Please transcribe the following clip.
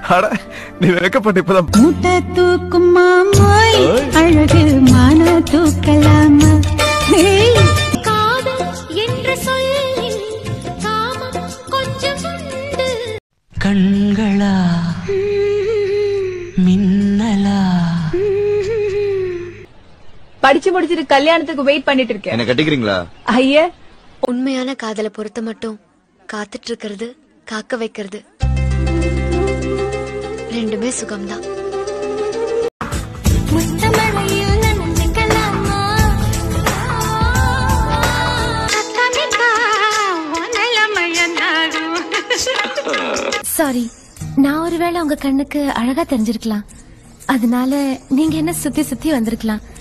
அட நீ வெக்கப்பட்டு இப்பதான் முட்டை தூக்கும் மாமாய் அழகு மான தூக்கலாமா ஏய், காதல் என்ற சொல்லில் காமம் கொஞ்சம் உண்டு கண்களா மின்னலா படிச்சு முடிச்சிட்டு கல்யாணத்துக்கு வெயிட் பண்ணிட்டு இருக்கேன் என்ன கட்டிக்கிறீங்களா ஐய உண்மையான காதலை பொறுத்த மட்டும் காத்துட்டு இருக்கிறது காக்க வைக்கிறது ரெண்டுமே சுகம்தான் சாரி நான் ஒருவேளை உங்க கண்ணுக்கு அழகா தெரிஞ்சிருக்கலாம் அதனால நீங்க என்ன சுத்தி சுத்தி வந்திருக்கலாம்